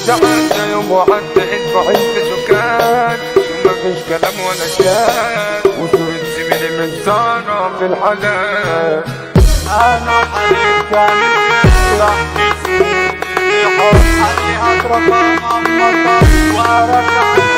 تعدى يوم وعدى اسبوعين في سكات شو مفيش كلام ولا شات وصورة زميلي من زارة في الحلال انا حبيب كان راح تسيب حب علي اطرف امك وارجع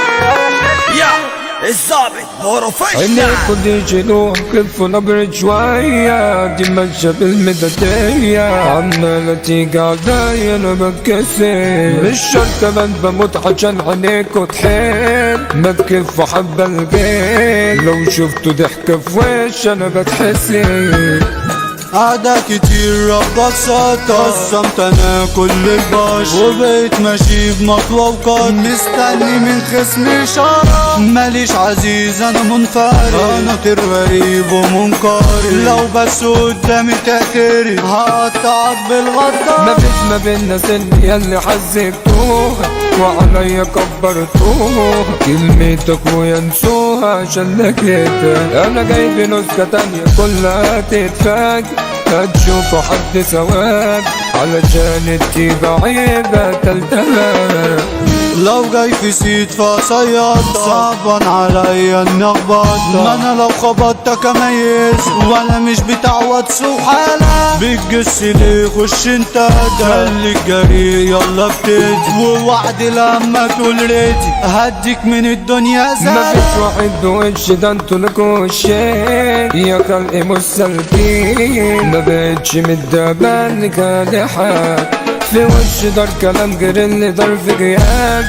يا الظابط بروفيشنال عينيكوا دي شيلوه كفوا نبرد شوية دي ماشية بالمدادية عمالة تيجي عليا انا بتكسر مش شرط كمان بموت عشان عينيكوا تحل ما تكفوا حبة البيت لو شفتوا ضحكة في وش انا بتحسر قعدة كتير ربك سطر قسمت انا كل البشر وبقيت ماشي بمطوى وقدر مستني من خصمي شرف ماليش عزيز انا منفرد انا طير غريب ومنقرض لو بس قدامي تأثيري هقطعك بالغدار مفيش ما بينا سن ياللي حزبتوها وعليا كبرتوها كلمتك وينسوها عشان لقيتها انا جايب نسخة تانية كلها تتفاجئ هتشوفوا حد سواك علشان التيبة عيبة تلتها لو جاي في سيد فصياد صعبان عليا النخبط ما انا لو خبطتك اميز وانا مش بتاع واتس وحالة بتجس ليه خش انت خليك جري يلا ابتدي ووعد لما تقول ريدي هديك من الدنيا زاد مفيش واحد بوش ده انتوا لكوا وشين يا خلق مستلقين ما بقتش متدبل كالحات في وش دار كلام غير اللي دار في غياب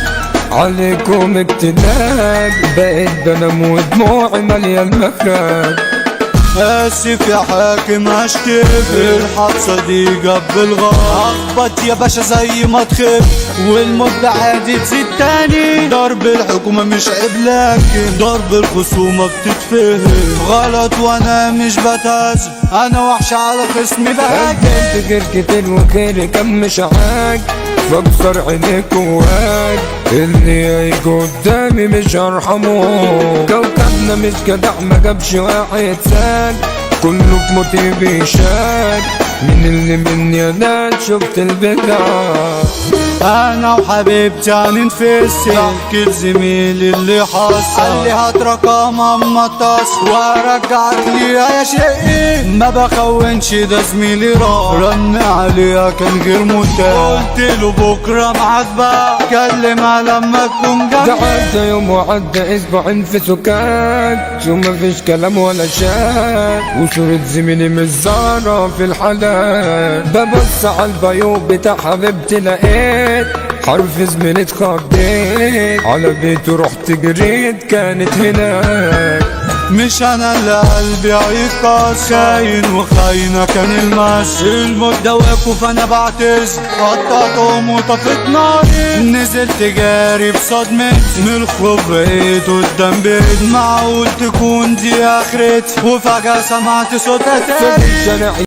عليكم اكتئاب بقيت بنام ودموعي مالية المخاب اسف يا حاكم هشتف الحادثة دي جاب الغار اخبط يا باشا زي ما تخف والمدة عادي تزيد تاني ضرب الحكومة مش عيب لكن ضرب الخصومة بتتفهم غلط وانا مش بتهزم انا وحش على خصمي بهاجم قدمت غير كتير وغيري كم مش عاج بكسر عينيك وواج اللي هيجي قدامي مش هرحمه كوكبنا مش جدع ما جابش واحد ساج كله بموتي بيشاك من اللي مني انا شفت البدع انا وحبيبتي هننفصل احكي لزميلي اللي حصل قال لي هات رقم اما اتصل وارجعك ليها يا شقي ما بخونش ده زميلي راح رن عليها كان غير متاح قلت له بكره معاك بقى كلمها لما تكون ده جنبي عدى يوم وعدى اسبوعين في سكات شو مفيش كلام ولا شات وصورة زميلي مش زارة في الحلال ببص على البيوت بتاع حبيبتي لقيت حرف زميلي اتخضيت على بيته رحت جريت كانت هناك مش انا اللي قلبي هيتكسر خاين وخاينة كان المس المدة وقفوا فانا بعتذر قطعتهم وطفت ناري نزلت جاري بصدمتي من الخوف بقيت قدام بيت معقول تكون دي اخرتي وفجأة سمعت صوت في تاني الشارع